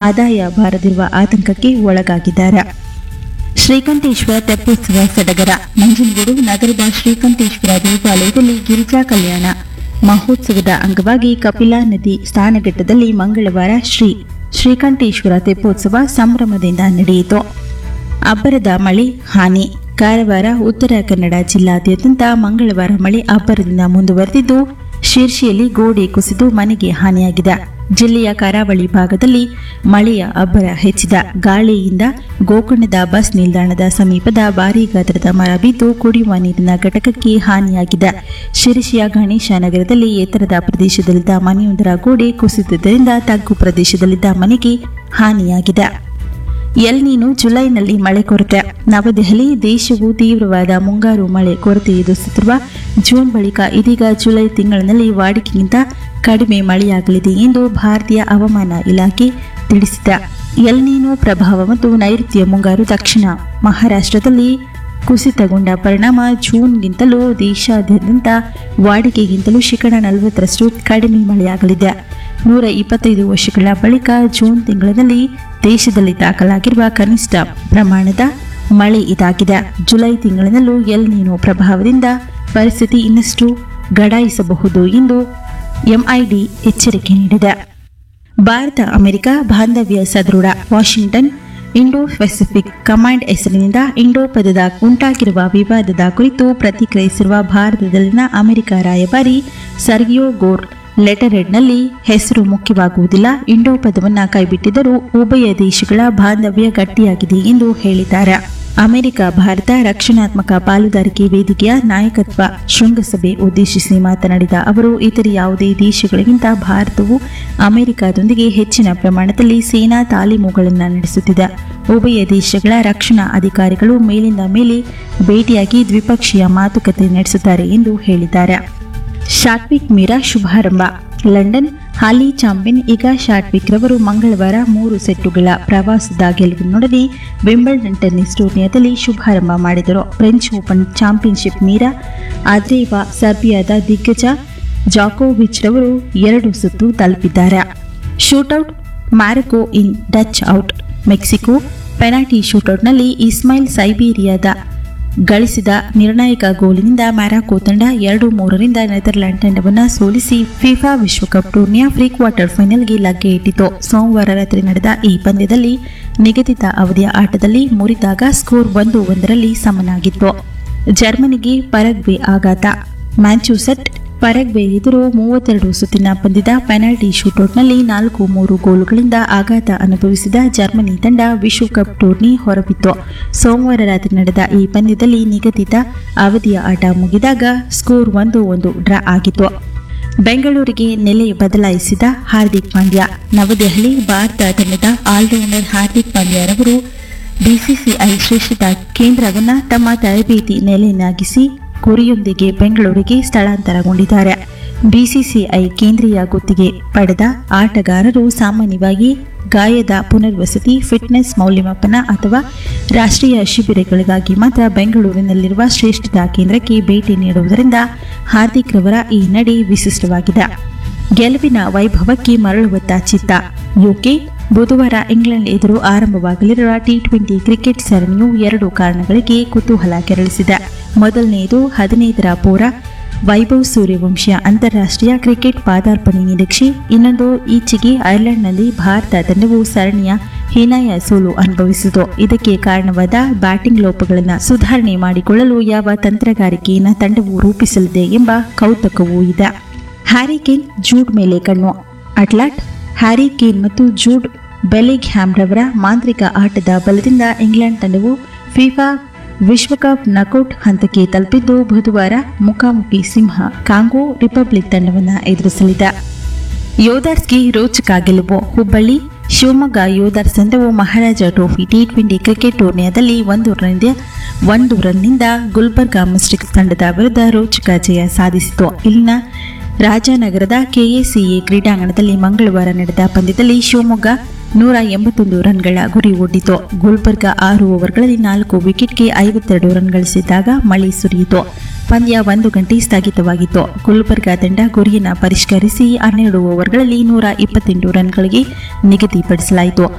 ಆದಾಯ ಬಾರದಿರುವ ಆತಂಕಕ್ಕೆ ಒಳಗಾಗಿದ್ದಾರೆ ಶ್ರೀಕಂಠೇಶ್ವರ ತೆಪ್ಪೋತ್ಸವ ಸಡಗರ ನಂಜನಗೂಡು ನಗರದ ಶ್ರೀಕಂಠೇಶ್ವರ ದೇವಾಲಯದಲ್ಲಿ ಗಿರಿಜಾ ಕಲ್ಯಾಣ ಮಹೋತ್ಸವದ ಅಂಗವಾಗಿ ಕಪಿಲಾ ನದಿ ಸ್ನಾನಘಟ್ಟದಲ್ಲಿ ಮಂಗಳವಾರ ಶ್ರೀ ಶ್ರೀಕಂಠೇಶ್ವರ ತೆಪ್ಪೋತ್ಸವ ಸಂಭ್ರಮದಿಂದ ನಡೆಯಿತು ಅಬ್ಬರದ ಮಳೆ ಹಾನಿ ಕಾರವಾರ ಉತ್ತರ ಕನ್ನಡ ಜಿಲ್ಲಾದ್ಯಂತ ಮಂಗಳವಾರ ಮಳೆ ಅಬ್ಬರದಿಂದ ಮುಂದುವರೆದಿದ್ದು ಶೀರ್ಷಿಯಲ್ಲಿ ಗೋಡೆ ಕುಸಿದು ಮನೆಗೆ ಹಾನಿಯಾಗಿದೆ ಜಿಲ್ಲೆಯ ಕರಾವಳಿ ಭಾಗದಲ್ಲಿ ಮಳೆಯ ಅಬ್ಬರ ಹೆಚ್ಚಿದ ಗಾಳಿಯಿಂದ ಗೋಕರ್ಣದ ಬಸ್ ನಿಲ್ದಾಣದ ಸಮೀಪದ ಭಾರೀ ಗಾತ್ರದ ಮರ ಬಿದ್ದು ಕುಡಿಯುವ ನೀರಿನ ಘಟಕಕ್ಕೆ ಹಾನಿಯಾಗಿದೆ ಶಿರಸಿಯ ಗಣೇಶ ನಗರದಲ್ಲಿ ಎತ್ತರದ ಪ್ರದೇಶದಲ್ಲಿದ್ದ ಮನೆಯೊಂದರ ಗೋಡೆ ಕುಸಿದಿದ್ದರಿಂದ ತಗ್ಗು ಪ್ರದೇಶದಲ್ಲಿದ್ದ ಮನೆಗೆ ಹಾನಿಯಾಗಿದೆ ಎಲ್ ನೀನು ಜುಲೈನಲ್ಲಿ ಮಳೆ ಕೊರತೆ ನವದೆಹಲಿ ದೇಶವು ತೀವ್ರವಾದ ಮುಂಗಾರು ಮಳೆ ಕೊರತೆ ಎದುರಿಸುತ್ತಿರುವ ಜೂನ್ ಬಳಿಕ ಇದೀಗ ಜುಲೈ ತಿಂಗಳಿನಲ್ಲಿ ವಾಡಿಕೆಗಿಂತ ಕಡಿಮೆ ಮಳೆಯಾಗಲಿದೆ ಎಂದು ಭಾರತೀಯ ಹವಾಮಾನ ಇಲಾಖೆ ತಿಳಿಸಿದೆ ಎಲ್ ನೀನು ಪ್ರಭಾವ ಮತ್ತು ನೈಋತ್ಯ ಮುಂಗಾರು ದಕ್ಷಿಣ ಮಹಾರಾಷ್ಟ್ರದಲ್ಲಿ ಕುಸಿತಗೊಂಡ ಪರಿಣಾಮ ಜೂನ್ಗಿಂತಲೂ ದೇಶಾದ್ಯಂತ ವಾಡಿಕೆಗಿಂತಲೂ ಶೇಕಡ ನಲವತ್ತರಷ್ಟು ಕಡಿಮೆ ಮಳೆಯಾಗಲಿದೆ ನೂರ ಇಪ್ಪತ್ತೈದು ವರ್ಷಗಳ ಬಳಿಕ ಜೂನ್ ತಿಂಗಳಿನಲ್ಲಿ ದೇಶದಲ್ಲಿ ದಾಖಲಾಗಿರುವ ಕನಿಷ್ಠ ಪ್ರಮಾಣದ ಮಳೆ ಇದಾಗಿದೆ ಜುಲೈ ತಿಂಗಳಿನಲ್ಲೂ ಎಲ್ ನೀನು ಪ್ರಭಾವದಿಂದ ಪರಿಸ್ಥಿತಿ ಇನ್ನಷ್ಟು ಗಡಾಯಿಸಬಹುದು ಎಂದು ಎಂಐಡಿ ಎಚ್ಚರಿಕೆ ನೀಡಿದೆ ಭಾರತ ಅಮೆರಿಕ ಬಾಂಧವ್ಯ ಸದೃಢ ವಾಷಿಂಗ್ಟನ್ ಇಂಡೋ ಪೆಸಿಫಿಕ್ ಕಮಾಂಡ್ ಹೆಸರಿನಿಂದ ಇಂಡೋ ಪದದ ಉಂಟಾಗಿರುವ ವಿವಾದದ ಕುರಿತು ಪ್ರತಿಕ್ರಿಯಿಸಿರುವ ಭಾರತದಲ್ಲಿನ ಅಮೆರಿಕ ರಾಯಭಾರಿ ಸರ್ಗಿಯೋ ಗೋರ್ ಲೆಟರ್ಹೆಡ್ನಲ್ಲಿ ಹೆಸರು ಮುಖ್ಯವಾಗುವುದಿಲ್ಲ ಇಂಡೋ ಪದವನ್ನು ಕೈಬಿಟ್ಟಿದ್ದರೂ ಉಭಯ ದೇಶಗಳ ಬಾಂಧವ್ಯ ಗಟ್ಟಿಯಾಗಿದೆ ಎಂದು ಹೇಳಿದ್ದಾರೆ ಅಮೆರಿಕ ಭಾರತ ರಕ್ಷಣಾತ್ಮಕ ಪಾಲುದಾರಿಕೆ ವೇದಿಕೆಯ ನಾಯಕತ್ವ ಶೃಂಗಸಭೆ ಉದ್ದೇಶಿಸಿ ಮಾತನಾಡಿದ ಅವರು ಇತರೆ ಯಾವುದೇ ದೇಶಗಳಿಗಿಂತ ಭಾರತವು ಅಮೆರಿಕದೊಂದಿಗೆ ಹೆಚ್ಚಿನ ಪ್ರಮಾಣದಲ್ಲಿ ಸೇನಾ ತಾಲೀಮುಗಳನ್ನು ನಡೆಸುತ್ತಿದೆ ಉಭಯ ದೇಶಗಳ ರಕ್ಷಣಾ ಅಧಿಕಾರಿಗಳು ಮೇಲಿಂದ ಮೇಲೆ ಭೇಟಿಯಾಗಿ ದ್ವಿಪಕ್ಷೀಯ ಮಾತುಕತೆ ನಡೆಸುತ್ತಾರೆ ಎಂದು ಹೇಳಿದ್ದಾರೆ ಶಾಟ್ವಿಕ್ ಮೀರಾ ಶುಭಾರಂಭ ಲಂಡನ್ ಹಾಲಿ ಚಾಂಪಿಯನ್ ಈಗ ಶಾಟ್ವಿಕ್ ರವರು ಮಂಗಳವಾರ ಮೂರು ಸೆಟ್ಟುಗಳ ಪ್ರವಾಸದ ಗೆಲುವಿನೊಡನೆ ವಿಂಬಲ್ಡನ್ ಟೆನ್ನಿಸ್ ಟೂರ್ನಿಯಲ್ಲಿ ಶುಭಾರಂಭ ಮಾಡಿದರು French Open championship Mirra Andreeva ಸರ್ಬಿಯಾದ ದಿಗ್ಗಜ ಜಾಕೋವಿಚ್ ರವರು ಎರಡು ಸುತ್ತು ತಲುಪಿದ್ದಾರೆ ಶೂಟೌಟ್ ಮ್ಯಾರಕೋ ಇನ್ ಡಚ್ ಔಟ್ ಮೆಕ್ಸಿಕೋ ಪೆನಾಲ್ಟಿ ಶೂಟೌಟ್ನಲ್ಲಿ ಇಸ್ಮಾಯಿಲ್ ಸೈಬೀರಿಯಾದ ಗಳಿಸಿದ ನಿರ್ಣಾಯಕ ಗೋಲಿನಿಂದ ಮ್ಯಾರಾಕೋ ತಂಡ ಎರಡು ಮೂರರಿಂದ ನೆದರ್ಲ್ಯಾಂಡ್ ತಂಡವನ್ನು ಸೋಲಿಸಿ ಫಿಫಾ ವಿಶ್ವಕಪ್ ಟೂರ್ನಿಯ ಪ್ರೀ ಕ್ವಾರ್ಟರ್ ಫೈನಲ್ಗೆ ಲಗ್ಗೆ ಇಟ್ಟಿತು ಸೋಮವಾರ ರಾತ್ರಿ ನಡೆದ ಈ ಪಂದ್ಯದಲ್ಲಿ ನಿಗದಿತ ಅವಧಿಯ ಆಟದಲ್ಲಿ ಮುರಿದಾಗ ಸ್ಕೋರ್ ಒಂದು ಒಂದರಲ್ಲಿ ಸಮನಾಗಿತ್ತು ಜರ್ಮನಿಗೆ ಪರಗ್ವೆ ಆಘಾತ ಮ್ಯಾಂಚೂಸೆಟ್ ಪರಗ್ವೆ ಎದುರು ಮೂವತ್ತೆರಡು ಸುತ್ತಿನ ಪಂದ್ಯದ ಪೆನಾಲ್ಟಿ ಶೂಟೌಟ್ನಲ್ಲಿ ನಾಲ್ಕು ಮೂರು ಗೋಲುಗಳಿಂದ ಆಘಾತ ಅನುಭವಿಸಿದ ಜರ್ಮನಿ ತಂಡ ವಿಶ್ವಕಪ್ ಟೂರ್ನಿ ಹೊರಬಿತ್ತು ಸೋಮವಾರ ರಾತ್ರಿ ನಡೆದ ಈ ಪಂದ್ಯದಲ್ಲಿ ನಿಗದಿತ ಅವಧಿಯ ಆಟ ಮುಗಿದಾಗ ಸ್ಕೋರ್ ಒಂದು ಒಂದು ಡ್ರಾ ಆಗಿತ್ತು ಬೆಂಗಳೂರಿಗೆ ನೆಲೆ ಬದಲಾಯಿಸಿದ ಹಾರ್ದಿಕ್ ಪಾಂಡ್ಯ ನವದೆಹಲಿ ಭಾರತ ತಂಡದ ಆಲ್ರೌಂಡರ್ ಹಾರ್ದಿಕ್ ಪಾಂಡ್ಯರವರು ಬಿಸಿಸಿಐ ಶ್ರೇಷ್ಠತಾ ಕೇಂದ್ರವನ್ನು ತಮ್ಮ ತರಬೇತಿ ನೆಲೆಯನ್ನಾಗಿಸಿ ಗುರಿಯೊಂದಿಗೆ ಬೆಂಗಳೂರಿಗೆ ಸ್ಥಳಾಂತರಗೊಂಡಿದ್ದಾರೆ ಬಿಸಿಸಿಐ ಕೇಂದ್ರೀಯ ಗುತ್ತಿಗೆ ಪಡೆದ ಆಟಗಾರರು ಸಾಮಾನ್ಯವಾಗಿ ಗಾಯದ ಪುನರ್ವಸತಿ ಫಿಟ್ನೆಸ್ ಮೌಲ್ಯಮಾಪನ ಅಥವಾ ರಾಷ್ಟ್ರೀಯ ಶಿಬಿರಗಳಿಗಾಗಿ ಮಾತ್ರ ಬೆಂಗಳೂರಿನಲ್ಲಿರುವ ಶ್ರೇಷ್ಠತಾ ಕೇಂದ್ರಕ್ಕೆ ಭೇಟಿ ನೀಡುವುದರಿಂದ ಹಾರ್ದಿಕ್ ರವರ ಈ ನಡೆ ವಿಶಿಷ್ಟವಾಗಿದೆ ಗೆಲುವಿನ ವೈಭವಕ್ಕೆ ಮರಳುವತ್ತ ಚಿತ್ತ ಯುಕೆ ಬುಧವಾರ ಇಂಗ್ಲೆಂಡ್ ಎದುರು ಆರಂಭವಾಗಲಿರುವ ಟಿ ಟ್ವೆಂಟಿ ಕ್ರಿಕೆಟ್ ಸರಣಿಯು ಎರಡು ಕಾರಣಗಳಿಗೆ ಕುತೂಹಲ ಕೆರಳಿಸಿದೆ ಮೊದಲನೆಯದು ಹದಿನೈದರ ಪೂರ ವೈಭವ್ ಸೂರ್ಯವಂಶಿಯ ಅಂತಾರಾಷ್ಟ್ರೀಯ ಕ್ರಿಕೆಟ್ ಪಾದಾರ್ಪಣೆ ನಿರೀಕ್ಷೆ ಇನ್ನೊಂದು ಈಚೆಗೆ ಐರ್ಲೆಂಡ್ನಲ್ಲಿ ಭಾರತ ತಂಡವು ಸರಣಿಯ ಹೀನಾಯ ಸೋಲು ಅನುಭವಿಸಿತು ಇದಕ್ಕೆ ಕಾರಣವಾದ ಬ್ಯಾಟಿಂಗ್ ಲೋಪಗಳನ್ನು ಸುಧಾರಣೆ ಮಾಡಿಕೊಳ್ಳಲು ಯಾವ ತಂತ್ರಗಾರಿಕೆಯನ್ನು ತಂಡವು ರೂಪಿಸಲಿದೆ ಎಂಬ ಕೌತುಕವೂ ಇದೆ ಹ್ಯಾರಿಕೇನ್ ಜೂಡ್ ಮೇಲೆ ಕಣ್ಣು ಅಟ್ಲಾಟ್ ಹ್ಯಾರಿ ಕೇನ್ ಮತ್ತು ಜೂಡ್ ಬೆಲಿಗ್ ಹ್ಯಾಮ್ರವರ ಮಾಂತ್ರಿಕ ಆಟದ ಬಲದಿಂದ ಇಂಗ್ಲೆಂಡ್ ತಂಡವು ಫಿಫಾ ವಿಶ್ವಕಪ್ ನಕೌಟ್ ಹಂತಕ್ಕೆ ತಲುಪಿದ್ದು ಬುಧವಾರ ಮುಖಾಮುಖಿ ಸಿಂಹ ಕಾಂಗೋ ರಿಪಬ್ಲಿಕ್ ತಂಡವನ್ನು ಎದುರಿಸಲಿದೆ ಯೋಧರ್ಸ್ಗೆ ರೋಚಕ ಗೆಲುವು ಹುಬ್ಬಳ್ಳಿ ಶಿವಮೊಗ್ಗ ಯೋಧರ್ಸ್ ತಂಡವು Maharaja trophy T twenty cricket ಟೂರ್ನಿಯಾದಲ್ಲಿ ಒಂದು ರನ್ನಿಂದ ಒಂದು ರನ್ನಿಂದ ಗುಲ್ಬರ್ಗಾ ಮಿಸ್ಟಿಕ್ಸ್ ತಂಡದ ವಿರುದ್ಧ ರೋಚಕ ಜಯ ಸಾಧಿಸಿತು ಇಲ್ಲಿನ ರಾಜನಗರದ ಕೆಎಸಿಎ ಕ್ರೀಡಾಂಗಣದಲ್ಲಿ ಮಂಗಳವಾರ ನಡೆದ ಪಂದ್ಯದಲ್ಲಿ ಶಿವಮೊಗ್ಗ ನೂರ ಎಂಬತ್ತೊಂದು ರನ್ಗಳ ಗುರಿ ಒಡ್ಡಿತು ಗುಲ್ಬರ್ಗಾ ಆರು ಓವರ್ಗಳಲ್ಲಿ ನಾಲ್ಕು ವಿಕೆಟ್ಗೆ ಐವತ್ತೆರಡು ರನ್ ಗಳಿಸಿದ್ದಾಗ ಮಳೆ ಸುರಿಯಿತು ಪಂದ್ಯ ಒಂದು ಗಂಟೆ ಸ್ಥಗಿತವಾಗಿತ್ತು ಗುಲ್ಬರ್ಗಾ ತಂಡ ಗುರಿಯನ್ನು ಪರಿಷ್ಕರಿಸಿ ಹನ್ನೆರಡು ಓವರ್ಗಳಲ್ಲಿ ನೂರ ಇಪ್ಪತ್ತೆಂಟು ರನ್ಗಳಿಗೆ ನಿಗದಿಪಡಿಸಲಾಯಿತು